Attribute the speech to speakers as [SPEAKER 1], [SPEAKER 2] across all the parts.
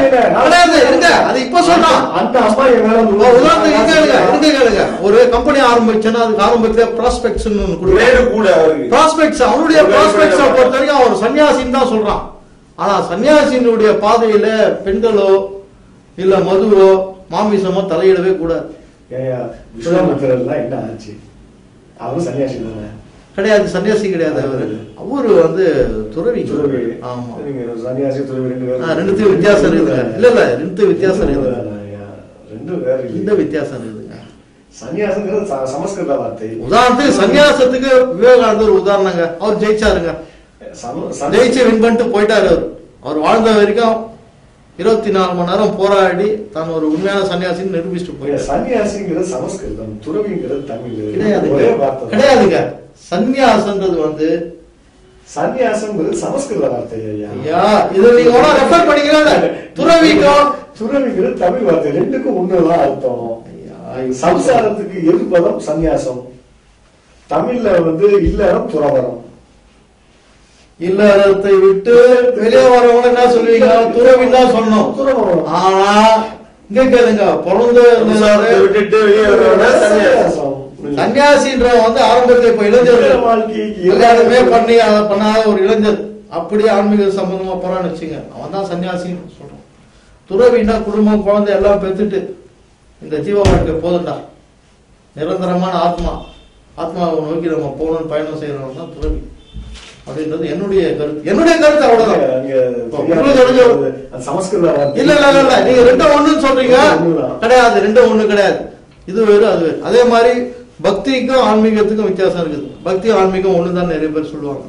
[SPEAKER 1] கிடையாது இருங்க அது இப்ப சொல்றான்
[SPEAKER 2] அந்த அம்மா என் மேல வந்து
[SPEAKER 1] ஒரு உதாரணத்துக்கு இங்க கேளுங்க இருங்க கேளுங்க ஒரு கம்பெனி ஆரம்பிச்சேன்னா அதுக்கு ஆரம்பத்துல ப்ராஸ்பெக்ட்ஸ்
[SPEAKER 3] வேறு கூட அவருக்கு
[SPEAKER 1] ப்ராஸ்பெக்ட்ஸ் அவனுடைய ப்ராஸ்பெக்ட்ஸை பொறுத்த வரைக்கும் அவர் சன்னியாசின்னு தான் சொல்றான் ஆனா சன்னியாசியினுடைய பாதையில பெண்களோ இல்ல மதுவோ மாமிசமோ தலையிடவே கூடாது
[SPEAKER 2] ஏய்யா, விஸ்வாமித்திரர்லாம் என்ன ஆச்சு அவரும் சன்னியாசி தானே
[SPEAKER 1] கிடையாது சன்னியாசி கிடையாது அவரு அவரு வந்து துறவி
[SPEAKER 2] துறவி.
[SPEAKER 1] ஆமா
[SPEAKER 2] நீங்க சன்னியாசி துறவி ரெண்டு பேரும்
[SPEAKER 1] ஆ, ரெண்டுத்துக்கும் வித்தியாசம் இருக்குதுங்க இல்ல இல்ல ரெண்டு வித்தியாசம் இருக்குது
[SPEAKER 2] ஐயா, ரெண்டும் வேற
[SPEAKER 1] இந்த
[SPEAKER 2] இல்லை.
[SPEAKER 1] வித்தியாசம் இருக்குதுங்க
[SPEAKER 2] சன்னியாசங்கிறது ச- சமஸ்கிருத வார்த்தை
[SPEAKER 1] உதாரணத்துக்கு சன்னியாசத்துக்கு விவேகானந்தர் உதாரணங்க அவர் ஜெயிச்சாருங்க
[SPEAKER 2] சம- சம-
[SPEAKER 1] ஜெயிச்சு வின் பண்ணிட்டு போயிட்டாரு அவர் அவர் வாழ்ந்த வரைக்கும் இருபத்தி நாலு மணி நேரம் போராடி தான் ஒரு உண்மையான சன்னியாசின்னு நிரூபிச்சுட்டு
[SPEAKER 2] ஐயா,
[SPEAKER 1] போயிட்டாரு
[SPEAKER 2] சன்னியாசிங்கிறது சமஸ்கிருதம் துறவிங்கிறது தமிழ்
[SPEAKER 1] கிடையாதுங்க
[SPEAKER 2] ஒரே வார்த்தை தான்.
[SPEAKER 1] கிடையாதுங்க சன்னியாசன்றது வந்து
[SPEAKER 2] சன்னியாசம்ங்கிறது சமஸ்கிருத வார்த்தை ஐயா
[SPEAKER 1] ஐயா இதை நீங்க வேணா ரெஃபர் பண்ணிக்கிறேன் துறவிக்கும்
[SPEAKER 2] துறவிங்கிறது தமிழ் வார்த்தை ரெண்டுக்கும் ஒண்ணுதான் அர்த்தம்
[SPEAKER 1] ஐயா,
[SPEAKER 2] சம்சாரத்துக்கு எதிர்ப்பதம் சந்நியாசம் தமிழ்ல வந்து இல்லறம் துறவரம்
[SPEAKER 1] இல்லறத்தை விட்டு வெளியே வரவங்க என்ன சொல்லுவீங்க துறவி தான் சொன்னோம்
[SPEAKER 2] துறவரம்
[SPEAKER 1] ஆனா இங்க கேளுங்க பிறந்த
[SPEAKER 3] சம்சாரத்தை விட்டுட்டு வெளியே வரவன சன்னியாசி
[SPEAKER 1] சன்னியாசின்றவன் வந்து ஆரம்பத்துல இப்ப இளைஞர்
[SPEAKER 2] வாழ்க்கைக்கு
[SPEAKER 1] கல்யாணமே பண்ணி அதை பண்ணாத ஒரு இளைஞர் அப்படியே ஆன்மீக சம்பந்தமா போறான்னு வச்சுங்க அவன் தான் சன்னியாசின்னு சொல்றான் துறவின்னா குடும்பம் குழந்தை எல்லாம் பெத்துட்டு இந்த ஜீவ வாழ்க்கை போதும்டா நிரந்தரமான ஆத்மா ஆத்மாவை நோக்கி நம்ம போகணும்னு பயணம் செய்யறவன் தான் துறவி அப்படின்றது என்னுடைய கருத்து என்னுடைய கருத்து அவ்வளவுதான்
[SPEAKER 2] அங்க
[SPEAKER 1] உங்களுக்கு தெரிஞ்ச-
[SPEAKER 2] அது சமஸ்கிருத வார்த்தை
[SPEAKER 1] இல்ல இல்ல இல்ல, இல்ல நீங்க ரெண்டும் ஒண்ணுன்னு சொல்றீங்க
[SPEAKER 2] ஒண்ணுதான்.
[SPEAKER 1] கிடையாது ரெண்டும் ஒண்ணு கிடையாது இது வேறு அது வேறு அதே மாதிரி பக்திக்கும் ஆன்மீகத்துக்கும் வித்தியாசம் இருக்குது பக்தி ஆன்மீகம் ஒண்ணுதான் நிறைய பேர் சொல்லுவாங்க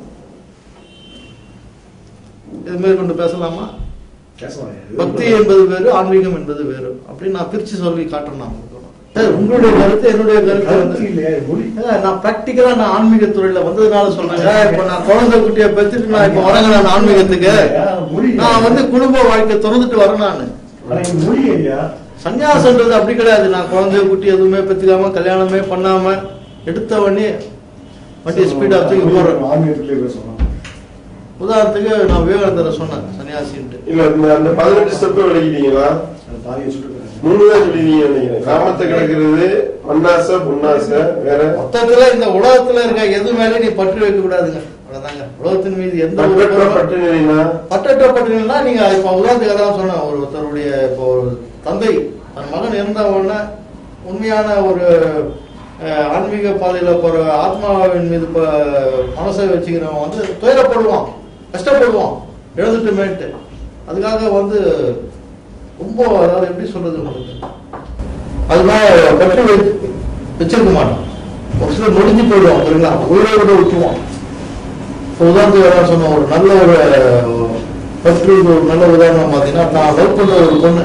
[SPEAKER 1] இது மாதிரி கொண்டு பேசலாமா
[SPEAKER 2] பேசலாம்.
[SPEAKER 1] பக்தி என்பது வேறு ஆன்மீகம் என்பது வேறு அப்படின்னு நான் பிரிச்சு சொல்லி காட்டுறேன் நான் உங்களுக்கு. சார், உங்களுடைய கருத்து என்னுடைய கருத்து
[SPEAKER 2] கருத்து
[SPEAKER 1] வந்து
[SPEAKER 2] இல்லையா மொழி
[SPEAKER 1] ஏங்க, நான் பிராக்டிக்கலா நான் ஆன்மீக துறையில வந்ததுனால சொல்றேங்க இப்ப நான் குழந்தை குட்டியை பெற்றுட்டு நான் இப்ப வரேங்க நான் ஆன்மீகத்துக்கு
[SPEAKER 2] மொழி
[SPEAKER 1] நான் வந்து குடும்ப வாழ்க்கை திறந்துட்டு வரேன் நானு
[SPEAKER 2] ஆனா இது மொழி ஐயா
[SPEAKER 1] சன்னியாசன்றது அப்படி கிடையாது நான் குழந்தைய குட்டி எதுவுமே பெற்றுக்காம கல்யாணமே பண்ணாம எடுத்த உடனே வண்டி ஸ்பீடா தூக்கி போடுறேன்
[SPEAKER 2] ஆன்மீகத்திலே பேசணும்
[SPEAKER 1] உதாரணத்துக்கு நான் விவேகானந்தரை சொன்னேன் சன்னியாசின்ட்டு
[SPEAKER 3] இல்ல இந்த- அந்த பதினெட்டு ஸ்டெப் விளக்கிட்டீங்களா
[SPEAKER 2] அது பாதியை சுட்டு
[SPEAKER 3] மூணு தான் சொல்லிட்டீங்க நினைக்கிறேன் காமத்தை கிடக்கிறது மண்ணாசை பொன்னாசை வேற
[SPEAKER 1] மொத்தத்துல இந்த உலகத்துல இருக்க எது மேலே நீ பற்று வைக்க கூடாதுங்க அவ்வளவுதாங்க உலகத்தின் மீது எந்த ஒரு
[SPEAKER 3] பற்றற்ற
[SPEAKER 1] பொருளும்
[SPEAKER 3] பட்டு நிலைனா
[SPEAKER 1] பற்றற்ற பற்றினா நீங்க இப்ப உதாரணத்துக்கு தான் சொன்னேன் ஒரு ஒருத்தருடைய இப்போ ஒரு தந்தை தன் மகன் இறந்த உடனே உண்மையான ஒரு அஹ், ஆன்மீக பாதையில போற ஆத்மாவின் மீது ப- மனசை வச்சுக்கிறவன் வந்து துயரப்படுவான் கஷ்டப்படுவான் எழுந்துட்டுமேட்டு அதுக்காக வந்து ரொம்ப அதாவது எப்படி சொல்றது உங்களுக்கு அதுதான் பற்று வை- வச்சிருக்க மாட்டான் ஒரு சிலர் முடிஞ்சு போயிடுவான் சரிங்களா உயிரை விட விட்டுருவான் இப்போ உதாரணத்துக்கு என்ன சொன்ன ஒரு நல்ல ஒரு பற்று ஒரு நல்ல உதாரணம் பார்த்தீங்கன்னா நான் லவ் பண்ற ஒரு பொண்ணு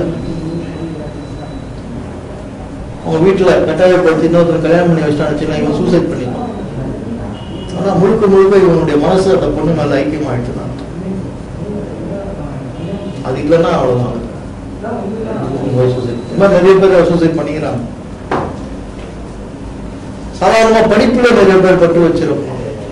[SPEAKER 1] அவங்க வீட்டில் கட்டாயப்படுத்தி இன்னொருத்தர் கல்யாணம் பண்ணி வச்சுட்டான்னு இவன் சூசைட் பண்ணிடுவான் ஆனா முழுக்க முழுக்க இவனுடைய மனசு அந்த பொண்ணு மேல ஐக்கியமாயிட்டு தான் அது இல்லைன்னா அவ்வளவுதான் suicide. இந்த மாதிரி நிறைய பேர் சூசைட் பண்ணிக்கிறாங்க சாதாரணமா படிப்புல நிறைய பேர் பட்டு வச்சிருப்போம்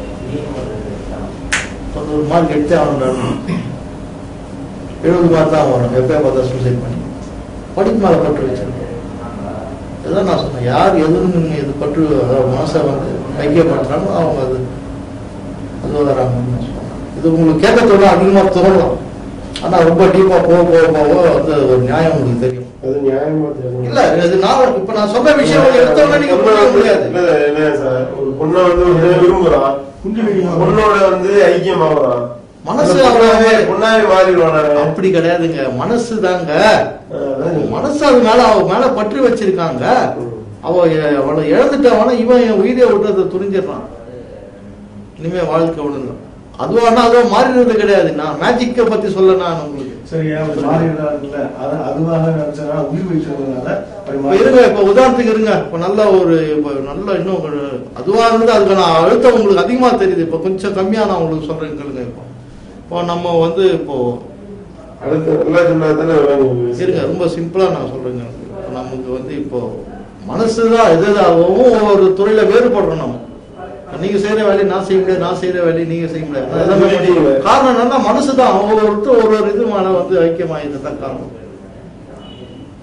[SPEAKER 1] தொண்ணூறு மார்க் எடுத்தே ஆகணும் எழுபது மார்க் தான் வரும் எப்போ பார்த்தா சூசைட் பண்ணி படிப்பு மேல பட்டு வச்சிருக்கோம் இதுதான் நான் சொன்னேன் யார் எதுன்னு இது பற்று அதாவது மனசை வந்து ஐக்கியப்படுறாங்களோ அவங்க அது அது வளராங்கன்னு நான் சொன்னேன் இது உங்களுக்கு கேட்கத்தோட அதிகமாக தோணலாம் ஆனா ரொம்ப டீப்பா போக போக போக வந்து அது ஒரு நியாயம் உங்களுக்கு தெரியும்
[SPEAKER 3] அது நியாயமா தெரியல
[SPEAKER 1] இல்ல இது நான் இப்ப நான் சொன்ன விஷயம் எடுத்தோம்னா நீங்க புரிய முடியாது
[SPEAKER 3] இல்ல, என்ன சார் ஒரு பொண்ணை வந்து ஒரு விரும்புறான் பொண்ணோட வந்து ஐக்கியமாகறான்
[SPEAKER 1] மனசு
[SPEAKER 3] அந்த பொண்ணாவே
[SPEAKER 1] அவன்
[SPEAKER 3] பொண்ணாவே மாறிடுவான்
[SPEAKER 1] அப்படி கிடையாதுங்க மனசு தாங்க மனசு அது மேல அவ மேல பற்றி வச்சிருக்காங்க அவ எ- அவளை இழந்துட்டவன இவன் என் உயிரை விட்டுறத துணிஞ்சிடறான் இனிமே வாழ்க்கை ஒழுங்கு அதுவானா அதுவும் மாறினது கிடையாது நான் மேஜிக்கை பத்தி சொல்ல நான் உங்களுக்கு
[SPEAKER 2] சரியா அது மாறிடுறாருல்ல அது அதுவாக நினைச்சா உயிர் வைக்கிறதுனால அப்படி
[SPEAKER 1] இப்ப
[SPEAKER 2] மாறி-
[SPEAKER 1] இருங்க இப்ப உதாரணத்துக்கு இருங்க இப்ப நல்ல ஒரு இப்ப நல்ல இன்னும் ஒரு அதுவா இருந்து அதுக்கான அழுத்தம் உங்களுக்கு அதிகமா தெரியுது இப்ப கொஞ்சம் கம்மியா நான் உங்களுக்கு சொல்றேன் கேளுங்க இப்போ இப்போ நம்ம வந்து இப்போ
[SPEAKER 3] அடுத்து நல்லா சொன்னா தானே
[SPEAKER 1] இருங்க ரொம்ப சிம்பிளா நான் சொல்றேங்க இப்போ நமக்கு வந்து இப்போ மனசுதான் எது எது ஒவ்வொரு ஒரு துறையில வேறுபடுறோம் நம்ம இப்ப நீங்க செய்யற வேலையை நான் செய்ய முடியாது நான் செய்யற வேலையை நீங்க செய்ய முடியாது அது எல்லாமே
[SPEAKER 3] சொல்லிட்டீங்க.
[SPEAKER 1] காரணம் என்னன்னா மனசுதான் ஒவ்வொருத்தர் ஒரு ஒரு இது மேல வந்து ஐக்கியமாயிருந்தது தான் காரணம்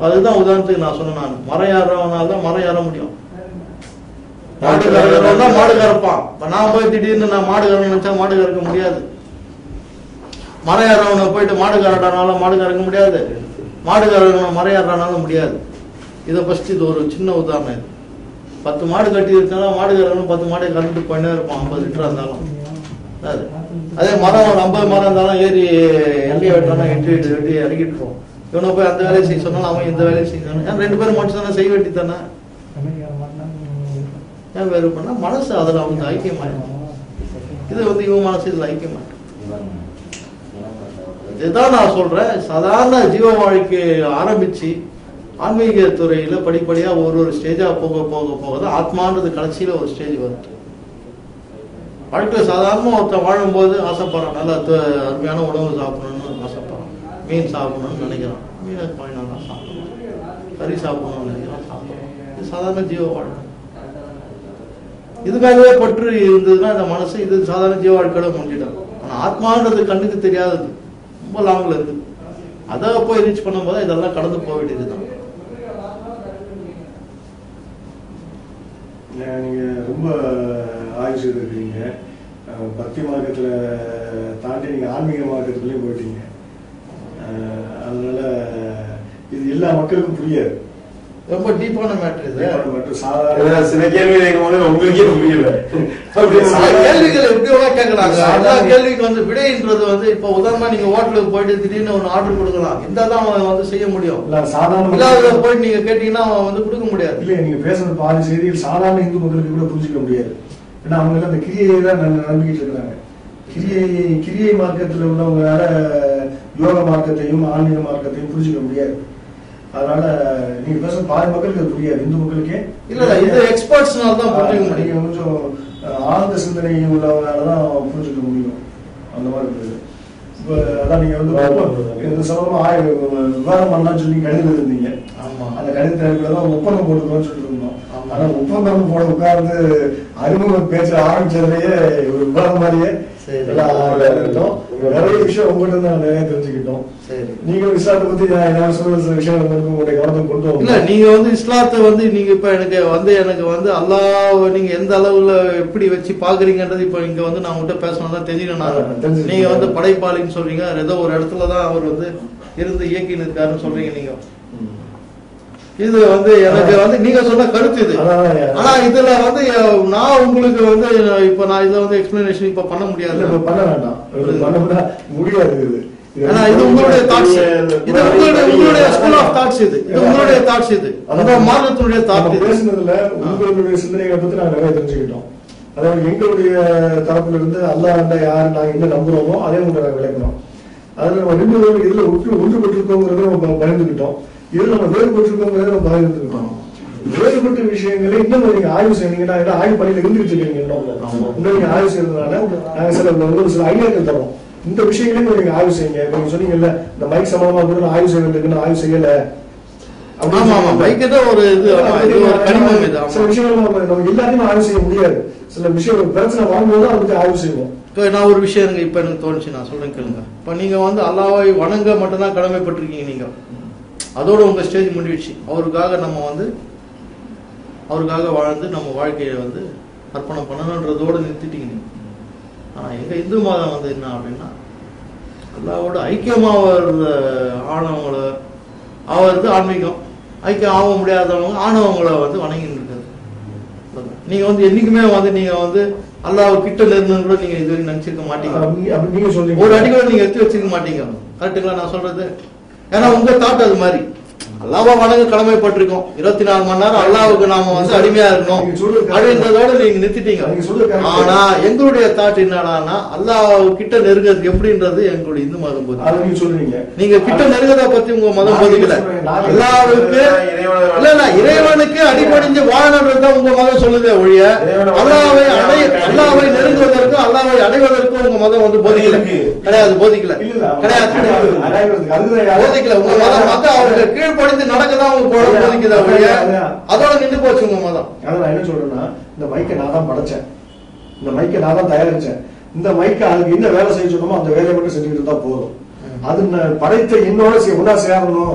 [SPEAKER 1] அதுதான் உதாரணத்துக்கு நான் சொன்னேன் நான் மரம் ஏறவனால தான் மரம் ஏற முடியும் மாடு கறக்கிறவன் தான் மாடு கறப்பான் இப்ப நான் போய் திடீர்னு நான் மாடு கறக்கணும்னு நினைச்சா மாடு கறக்க முடியாது மரம் ஏறவனை போயிட்டு மாடு கறட்டானால மாடு கறக்க முடியாது மாடு கறக்கணும் மரம் ஏறனால முடியாது இதை ஃபர்ஸ்ட் இது ஒரு சின்ன உதாரணம் இது பத்து மாடு கட்டி இருந்தாலும் மாடு கறக்கணும் பத்து மாடு கறந்துட்டு போயினே இருப்பான் ஐம்பது லிட்டர் இருந்தாலும் அது. அதே மரம் ஒரு ஐம்பது மரம் இருந்தாலும் ஏறி எல்லையை வெட்டானா எட்டு எட்டு வெட்டி இறக்கிட்டு போவோம் இவனை போய் அந்த வேலையை செய்ய சொன்னாலும் அவன் இந்த வேலையை செய்ய சொன்னான் ஏன் ரெண்டு பேரும் மனுஷன் தானே செய்ய வேண்டி தானே ஏன் வேறு பண்ணா மனசு அதில் வந்து ஐக்கியமாயிடும் இது வந்து இவன் மனசு இதில் ஐக்கியமாயிடும் இதுதான் நான் சொல்றேன் சாதாரண ஜீவ வாழ்க்கை ஆரம்பிச்சு ஆன்மீக துறையில படிப்படியா ஒரு ஒரு ஸ்டேஜா போக போக போக தான் ஆத்மான்றது கடைசியில ஒரு ஸ்டேஜ் வருது வாழ்க்கையில சாதாரணமா ஒருத்தன் வாழும்போது ஆசைப்படுறான் நல்லா து- அருமையான உணவு சாப்பிடணும்னு ஆசைப்படுறான் மீன் சாப்பிடணும்னு நினைக்கிறான் மீனை பாயினா சாப்பிடணும் கறி சாப்பிடணும்னு நினைக்கிறான் சாப்பிடணும் இது சாதாரண ஜீவ வாழ்க்கை இதுக்காகவே பற்று இருந்ததுன்னா இந்த மனசு இது சாதாரண ஜீவ வாழ்க்கையோட முடிஞ்சிடும் ஆனா ஆத்மான்றது கண்ணுக்கு தெரியாதது ரொம்ப லாங்ல இருக்கு அதை போய் ரீச் பண்ணும்போது இதெல்லாம் கடந்து போக வேண்டியதுதான்
[SPEAKER 2] ஏன் நீங்க ரொம்ப ஆய்வு செய்திருக்கீங்க அஹ் பக்தி மார்க்கத்துல தாண்டி நீங்க ஆன்மீக மார்க்கத்துக்குள்ளேயும் போயிட்டீங்க அஹ் அதனால இது எல்லா மக்களுக்கும் புரியாது
[SPEAKER 1] ரொம்ப டீப்பான மேட்டர் இது
[SPEAKER 2] மற்றும் சாதாரண
[SPEAKER 3] ஏன்னா சில கேள்வி கேட்கும்போது உங்களுக்கே புரியல அப்படின்னு
[SPEAKER 1] சில
[SPEAKER 3] சொல்லி-
[SPEAKER 1] கேள்விகள் எப்படி வேணா கேட்கலாங்க எல்லா கேள்விக்கு வந்து விடைன்றது வந்து இப்ப உதாரணமா நீங்க ஹோட்டலுக்கு போயிட்டு திடீர்னு ஒரு ஆர்டர் கொடுக்கலாம் இருந்தாதான் அவன் வந்து செய்ய முடியும்
[SPEAKER 2] இல்ல சாதாரண
[SPEAKER 1] இல்லாத போயிட்டு நீங்க கேட்டீங்கன்னா அவன் வந்து கொடுக்க முடியாது
[SPEAKER 2] இல்லையா நீங்க பேசுற பாதி செய்திகள் சாதாரண இந்து மக்களுக்கு கூட புரிஞ்சுக்க முடியாது ஏன்னா அவங்க எல்லாம் அந்த கிரியையை தான் நம்ப- நம்பிக்கிட்டு இருக்கிறாங்க கிரியை கிரியை மார்க்கத்தில் உள்ளவங்களால யோக மார்க்கத்தையும் ஆன்மீக மார்க்கத்தையும் புரிஞ்சுக்க முடியாது அதனால நீங்க பேசுற பாதி மக்களுக்கு அது புரியாது இந்து மக்களுக்கே
[SPEAKER 1] இல்ல இல்ல இது எக்ஸ்பர்ட்ஸ்னால தான் புரிஞ்சுக்க
[SPEAKER 2] நீங்க
[SPEAKER 1] முடியும்
[SPEAKER 2] கொஞ்சம் அஹ், ஆழ்ந்த சிந்தனை உள்ளவங்களால தான் புரிஞ்சுக்க முடியும் அந்த மாதிரி இருக்குது இப்ப அதான் நீங்க வந்து இது சம்பந்தமா ஆய் விவாதம் பண்ணலாம்னு சொல்லி கடிதம் இருந்தீங்க
[SPEAKER 1] ஆமா
[SPEAKER 2] அந்த கடிதத்தில் தான் ஒப்பந்தம் போட்டுக்கணும்னு சொல்லிட்டு இருந்தோம்
[SPEAKER 1] ஆமா.
[SPEAKER 2] ஆனா ஒப்பந்தம் போட உட்கார்ந்து அறிமுக பேச்சு ஆரம்பிச்சதுலயே ஒரு விவாதம் மாதிரியே
[SPEAKER 1] சரி.
[SPEAKER 2] எல்லாம் இருந்தோம் நிறைய விஷயம் உங்கள்கிட்ட இருந்து நான் நிறைய தெரிஞ்சுக்கிட்டோம்
[SPEAKER 1] சரி
[SPEAKER 2] நீங்க இஸ்லாத்தை பத்தி நான் என்ன சொல்ற சில விஷயம் வந்து உங்களுடைய கவனத்துக்கு கொண்டு
[SPEAKER 1] இல்ல
[SPEAKER 2] வந்தோம்
[SPEAKER 1] நீங்க வந்து இஸ்லாத்தை வந்து நீங்க இப்ப எனக்கு வந்து எனக்கு வந்து அல்லாஹ் நீங்க எந்த அளவுல எப்படி வச்சு பாக்குறீங்கன்றது இப்ப இங்க வந்து நான் உங்ககிட்ட பேசணும் தான் தெரிஞ்சுக்கணும்
[SPEAKER 2] ஆ,
[SPEAKER 1] நான்.
[SPEAKER 2] தெரிஞ்சுக்கணும்.
[SPEAKER 1] நீங்க வந்து படைப்பாளின்னு சொல்றீங்க ஏதோ ஒரு இடத்துல தான் அவர் வந்து இருந்து இயக்கின்னு இருக்காருன்னு சொல்றீங்க நீங்க இது வந்து எனக்கு வந்து நீங்க சொன்ன கருத்து இது
[SPEAKER 2] அதான்
[SPEAKER 1] ஆனா இதுல வந்து அஹ், நான் உங்களுக்கு வந்து இப்ப நான் இதை வந்து எக்ஸ்பிளனேஷன் இப்ப பண்ண முடியாது
[SPEAKER 2] இல்ல, இப்ப பண்ண வேண்டாம் இது பண்ண முடியா- முடியாது இது இது
[SPEAKER 1] ஏன்னா இது உங்களுடைய தாட்ஸ் இது உங்களுடைய உங்களுடைய ஸ்கூல் ஆஃப் தாட்ஸ் இது இது உங்களுடைய தாட்ஸ் இது உங்க மார்க்கத்தினுடைய தாட்
[SPEAKER 2] நம்ம
[SPEAKER 1] இது
[SPEAKER 2] பேசுனதுல உங்களுடைய சிந்தனைகளை பத்தி நாங்க நிறைய தெரிஞ்சுக்கிட்டோம் அதாவது எங்களுடைய தரப்புல இருந்து அல்லாஹ் யார் நாங்க என்ன நம்புறோமோ அதே உங்களுக்கு நாங்க விளக்கணும் அதுல நம்ம ரெண்டு பேரும் இதுல ஒன்று ஒன்றுபட்டிருக்கோங்கிறத நம்ம பயந்துக்கிட்டோம் இதுல நம்ம வேறுபட்டிருக்கோங்கிறத நம்ம பயந்துக்கிட்டோம் வேறுபட்ட விஷயங்களை இன்னும் நீங்க ஆய்வு செய்யறீங்கன்னா ஏன்னா ஆய்வு பணியில இருந்துகிட்டு இருக்கீங்க இன்னும் இன்னும் நீங்க ஆய்வு செய்யறதுனால நாங்க சில ஒரு சில ஐடியாக்கள் தரோம் இந்த விஷயங்களையும் நீங்க ஆய்வு செய்யுங்க இப்ப நீங்க சொன்னீங்கல்ல இந்த மைக் சம்பந்தமா கூட நான் ஆய்வு செய்ய வேண்டியதுன்னு ஆய்வு செய்யல
[SPEAKER 1] ஆமா ஆமா பைக்கு தான் ஒரு இது ஆமா, இது ஒரு கனிமம் இது
[SPEAKER 2] சில
[SPEAKER 1] ஆமா
[SPEAKER 2] விஷயங்கள் நம்ம நம்ம எல்லாத்தையும் ஆய்வு செய்ய முடியாது சில விஷயம் ஒரு பிரச்சனை வரும்போது அதை பத்தி ஆய்வு செய்வோம்
[SPEAKER 1] இப்போ நான் ஒரு விஷயம் எனக்கு இப்ப எனக்கு தோணுச்சு நான் சொல்றேன் கேளுங்க இப்போ நீங்க வந்து அல்லாவை வணங்க மட்டும்தான் கடமைப்பட்டிருக்கீங்க நீங்க அதோட உங்க ஸ்டேஜ் முடிவிடுச்சு அவருக்காக நம்ம வந்து அவருக்காக வாழ்ந்து நம்ம வாழ்க்கையை வந்து அர்ப்பணம் பண்ணணுன்றதோட நிறுத்திட்டீங்க நீங்க ஆனா எங்க இந்து மதம் வந்து என்ன அப்படின்னா அல்லாவோட ஐக்கியமா வர்ற ஆணவங்கள அவரது ஆன்மீகம் ஐக்கியம் ஆக முடியாதவங்க ஆணவங்களை வந்து வணங்கிட்டு இருக்காரு நீங்க வந்து என்னைக்குமே வந்து நீங்க வந்து அல்லாஹ் கிட்ட நெருங்கன்னு கூட நீங்க இது வரைக்கும் நினைச்சிருக்க மாட்டீங்க
[SPEAKER 2] அப்படி அப்படி நீங்க சொல்றீங்க
[SPEAKER 1] ஒரு அடி கூட நீங்க எடுத்து வச்சிருக்க மாட்டீங்க கரெக்டுங்களா நான் சொல்றது ஏன்னா உங்க தாட் அது மாதிரி அல்லாஹ்வை வணங்க கடமைப்பட்டிருக்கோம் இருபத்தி நாலு மணி நேரம் அல்லாஹ்வுக்கு நாம வந்து அடிமையா இருக்கணும்
[SPEAKER 2] நீங்க சொல்றது correct.
[SPEAKER 1] அப்படின்றதோட நீங்க நிறுத்திட்டீங்க
[SPEAKER 2] நீங்க சொல்றது correct.
[SPEAKER 1] ஆனா எங்களுடைய தாட் என்னடான்னா அல்லாஹ் கிட்ட நெருங்கிறது எப்படின்றது எங்களுடைய இந்து மதம் போது
[SPEAKER 2] அதை நீங்க சொல்றீங்க
[SPEAKER 1] நீங்க கிட்ட நெருங்கத பத்தி உங்க மதம்
[SPEAKER 2] நான்
[SPEAKER 1] போதிக்கல
[SPEAKER 2] என்ன சொல்றேன், நான்
[SPEAKER 1] அல்லாவுக்கு
[SPEAKER 3] இறைவனை-
[SPEAKER 1] இல்ல இல்ல இறைவனுக்கு அடிபணிஞ்சு வாழணுன்றது தான் உங்க மதம் சொல்லுதே ஒழிய
[SPEAKER 3] இறைவனை
[SPEAKER 1] அல்லாவை
[SPEAKER 3] வணங்கி
[SPEAKER 1] அடை
[SPEAKER 3] அவனுக்கு
[SPEAKER 1] அல்லாவை
[SPEAKER 3] அடிபணிஞ்சு
[SPEAKER 1] நெருங்குவதற்கும் அல்லாவை அடைவதற்கும் உங்க மதம் வந்து போதிக்கல
[SPEAKER 3] இருக்கு.
[SPEAKER 1] கிடையாது போதிக்கல
[SPEAKER 2] இல்ல இல்ல
[SPEAKER 1] கிடையாது கிடையாது
[SPEAKER 2] அடையாளத்துக்கு அதுதான் யாரு-
[SPEAKER 1] போதிக்கல உங்க மதம் வந்து அவருக்கு கீழ்ப்படிந்து நடக்கதான் உங்க குழந்தை போதிக்குதா ஒழிய அதோட நின்று போச்சு உங்க மதம்
[SPEAKER 2] அதான் நான் என்ன சொல்றேன்னா இந்த மைக்கை நான் தான் படைச்சேன் இந்த மைக்கை நான் தான் தயாரிச்சேன் இந்த மைக்கை அதுக்கு என்ன வேலை செய்ய சொன்னோமோ அந்த வேலையை மட்டும் செஞ்சுக்கிட்டு இருந்தா போதும்
[SPEAKER 1] ம்.
[SPEAKER 2] அது நான் படைத்த என்னோட சே- ஒண்ணா சேரணும்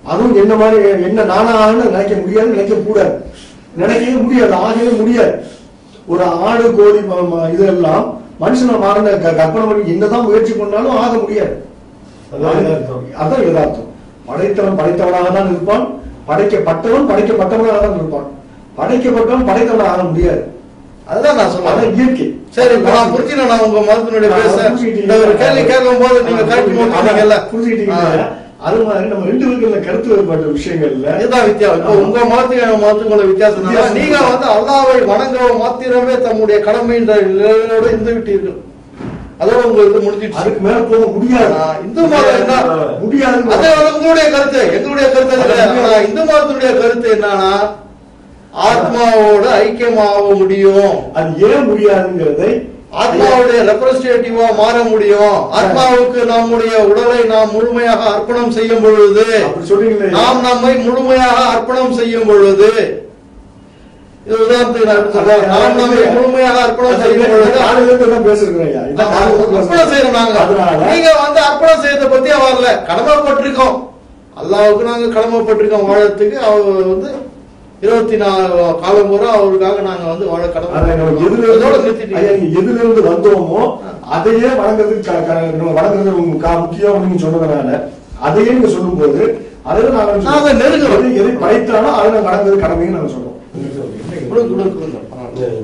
[SPEAKER 2] அதுவும் என்ன மாதிரி என்ன நானான்னு நினைக்க முடியாது நினைக்க கூடாது நினைக்கவே முடியாது ஆகவே முடியாது ஒரு ஆடு கோழி ம- ம- இதெல்லாம் மனுஷனை மாறின க- கற்பனை பண்ணி என்னதான் முயற்சி பண்ணாலும் ஆக முடியாது
[SPEAKER 3] அதான் யதார்த்தம்.
[SPEAKER 2] அதான் யதார்த்தம் படைத்தவன் படைத்தவனாக தான் இருப்பான் படைக்கப்பட்டவன் படைக்கப்பட்டவனாக தான் இருப்பான் படைக்கப்பட்டவன் படைத்தவனாக ஆக முடியாது
[SPEAKER 1] அதுதான் நான் சொல்றேன்
[SPEAKER 2] அதான் இயற்கை
[SPEAKER 1] சரி இப்ப நான் புரிஞ்சுக்கிறேன் நான் உங்க மதத்தினுடைய பேச
[SPEAKER 2] புரிஞ்சுக்கிட்டீங்க.
[SPEAKER 1] இந்த ஒரு கேள்வி கேட்கும் போது நீங்க கரெக்ட் பண்ணுவீங்கல்ல
[SPEAKER 2] புரிஞ்சுக்கிட்டீங்க அது மாதிரி நம்ம ரெண்டு பேருக்குள்ள கருத்து வேறுபாட்டு விஷயங்கள்ல
[SPEAKER 1] இதுதான் வித்தியாசம் இப்போ உங்க மதத்துக்கு எங்க மதத்துக்குள்ள வித்தியாசம் என்னன்னா,
[SPEAKER 2] வித்தியாசம்.
[SPEAKER 1] நீங்க வந்து அல்லாவை வணங்க மாத்திரமே தம்முடைய கடமை என்ற நிலையோட இருந்து விட்டீர்கள் அதோட உங்களுக்கு முடிஞ்சிடுச்சு
[SPEAKER 2] அதுக்கு மேல போக முடியாது
[SPEAKER 1] ஆனா, இந்து மதம் என்ன
[SPEAKER 2] முடியாது
[SPEAKER 1] அது உங்களுடைய கருத்து எங்களுடைய கருத்து அது இல்ல. ஆனா, இந்து மதத்தினுடைய கருத்து என்னன்னா ஆத்மாவோட ஐக்கியமாக முடியும்
[SPEAKER 2] அது ஏன் முடியாதுங்கிறதை
[SPEAKER 1] ஆத்மாவுடைய ரெப்ரஸன்டேட்டிவா மாற முடியும் ஆத்மாவுக்கு நம்முடைய உடலை நாம் முழுமையாக அர்ப்பணம் செய்யும் பொழுது
[SPEAKER 2] அப்படி சொல்றீங்களே
[SPEAKER 1] நாம் நம்மை முழுமையாக அர்ப்பணம் செய்யும் பொழுது இது உதாரணத்துக்கு நான் எப்படி சொல்றேன்? நாம் நம்மை முழுமையாக அர்ப்பணம் செய்யும் பொழுது
[SPEAKER 2] காலையில இருந்து தான் பேசிருக்கிறேன் ஐயா. இதான்
[SPEAKER 1] ஆமா,
[SPEAKER 2] காலையில இருந்து
[SPEAKER 1] அர்ப்பணம் செய்யறோம் நாங்க
[SPEAKER 2] அதனால
[SPEAKER 1] நீங்க வந்து அர்ப்பணம் செய்யறத பத்தியே வரல கடமைப்பட்டிருக்கோம் அல்லாவுக்கு நாங்க கடமைப்பட்டிருக்கோம் வாழறதுக்கு அவர் வந்து இருபத்தி நாலு காலம் பூரா அவருக்காக நாங்க வந்து வாழ
[SPEAKER 2] ஆனா நம்ம எதுல
[SPEAKER 1] அதோட
[SPEAKER 2] இருந்து
[SPEAKER 1] நிறுத்திட்டீங்க.
[SPEAKER 2] ஐயா, நீங்க எதுல இருந்து வந்தோமோ அதையே வணங்குறதுக்கு க- க- நம்ம வணங்குறது உங்களுக்கு கா- முக்கியம் அப்படின்னு சொன்னதுனால அதையே நீங்க சொல்லும்போது அதில் நாங்க
[SPEAKER 1] நாங்க நெருங்குறோம்.
[SPEAKER 2] எதை- எதை படைத்தாலும் அதை நாங்க வணங்குறது கடமைன்னு நாங்க சொல்றோம்
[SPEAKER 1] கொடுங்க, கொடுங்க, கொடுங்க. பரவாயில்ல.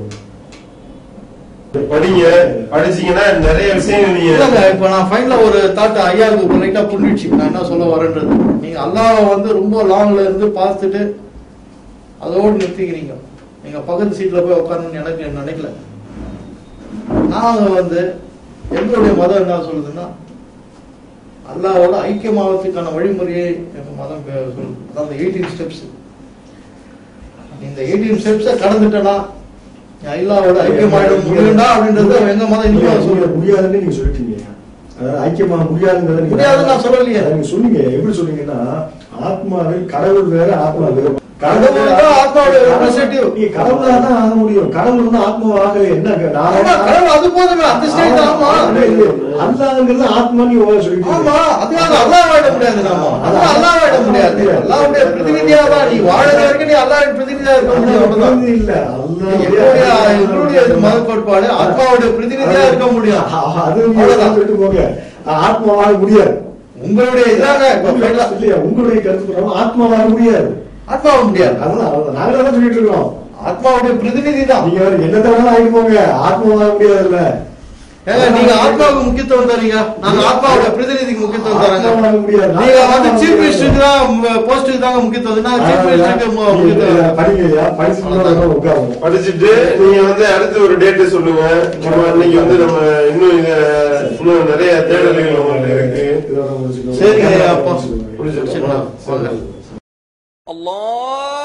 [SPEAKER 3] படிங்க படிச்சீங்கன்னா நிறைய விஷயங்கள்
[SPEAKER 1] இல்லங்க,
[SPEAKER 3] நீங்க
[SPEAKER 1] இப்ப நான் ஃபைனலா ஒரு தாட் ஐயாவுக்கு ஒரு லைட்டா புரிஞ்சிச்சு நான் என்ன சொல்ல வரேன்றது நீங்க அல்லாஹ் வந்து ரொம்ப லாங்ல இருந்து பார்த்துட்டு அதோடு நிறுத்திக்கிறீங்க நீங்க பக்கத்து சீட்ல போய் உட்காரணும்னு எனக்கு நினைக்கல நாங்க வந்து எங்களுடைய மதம் என்ன சொல்லுதுன்னா அல்லாவோட ஐக்கியமாவதுக்கான வழிமுறையை எங்க மதம் பே- சொல்லுது அதாவது எயிட்டீன் ஸ்டெப்ஸ் இந்த எயிட்டீன் ஸ்டெப்ஸை கடந்துட்டேன்னா அல்லாவோட ஐக்கியமாயிட முடியும்டா அப்படின்றது எங்க மதம் இன்னும்
[SPEAKER 2] முடியாது,
[SPEAKER 1] சொல்லுது
[SPEAKER 2] முடியாதுன்னு நீங்க சொல்லிட்டீங்க அதாவது ஐக்கியமாக முடியாதுங்கிறத நீங்க-
[SPEAKER 1] முடியாதுன்னு நான் சொல்லலையே.
[SPEAKER 2] அதை நீங்க சொன்னீங்க எப்படி சொன்னீங்கன்னா ஆத்மாவில் கடவுள் வேற ஆத்மா வேற
[SPEAKER 1] கடவுள் தான் ஆத்மாவோட representative.
[SPEAKER 2] நீங்க கடவுளா தான் ஆக முடியும் கடவுள் தான் ஆத்மாவாக என்ன
[SPEAKER 1] ஆமா, கடவுள் அது போதுமே அந்த ஸ்டேஜ் ஆமா
[SPEAKER 2] அல்லாங்கிறது ஆத்மா நீ ஓட சொல்லிட்டீங்க
[SPEAKER 1] ஆமா அதுக்காக அல்லாஹ் வாழ முடியாது நாம அல்லாஹ் அல்லாஹ் வாழ முடியாது அல்லாஹ்வுடைய பிரதிநிதியா தான் நீ வாழற வரைக்கும் நீ அல்லாஹ்வின் பிரதிநிதியா இருக்க முடியும் அவ்வளவுதான்.
[SPEAKER 2] பிரதிநிதி இல்ல
[SPEAKER 1] எங்களுடைய எங்களுடைய இது மத கோட்பாடு ஆத்மாவுடைய பிரதிநிதியா இருக்க முடியும்
[SPEAKER 2] அது நீங்க
[SPEAKER 1] அவ்வளவுதான்.
[SPEAKER 2] சொல்லிட்டு போங்க ஆத்மாவாக முடியாது
[SPEAKER 1] உங்களுடைய இதாங்க இப்ப final ஆ
[SPEAKER 2] இல்லையா உங்களுடைய கருத்து பிரகாரம் ஆத்மாவாக முடியாது
[SPEAKER 1] ஆத்மாவ முடியாது
[SPEAKER 2] அதுதான் அதுதான் நாங்க தான் சொல்லிட்டு இருக்கோம்
[SPEAKER 1] ஆத்மாவுடைய பிரதிநிதி தான்
[SPEAKER 2] நீங்க வேற என்ன தவிர ஆகிட்டு போங்க ஆத்மாவாக முடியாதுல்ல
[SPEAKER 1] ஏங்க நீங்க ஆத்மாவுக்கு முக்கியத்துவம் தரீங்க நாங்க ஆத்மாவுடைய பிரதிநிதிக்கு முக்கியத்துவம் தராங்க
[SPEAKER 2] ஆத்மாவாக முடியாது
[SPEAKER 1] நீங்க வந்து சீஃப் மினிஸ்டருக்கு தான் போஸ்ட்டுக்கு தாங்க முக்கியத்துவம் நான் சீஃப் மினிஸ்டருக்கு முக்கியத்துவம்
[SPEAKER 2] படிங்க படிச்சு உட்காருவோம்
[SPEAKER 3] படிச்சுட்டு நீங்க வந்து அடுத்து ஒரு டேட்டு சொல்லுங்க நம்ம இன்னைக்கு வந்து நம்ம இன்னும் இத இன்னும் நிறைய தேடல்கள் உங்கள்ட்ட இருக்கு
[SPEAKER 2] இதோட முடிச்சுக்கோங்க.
[SPEAKER 1] சரிங்க ஐயா, அப்போ
[SPEAKER 2] முடிச்சுக்கோங்க.
[SPEAKER 3] முடிச்சிடலாம்.
[SPEAKER 1] சரிங்களா? வாங்க.
[SPEAKER 4] الله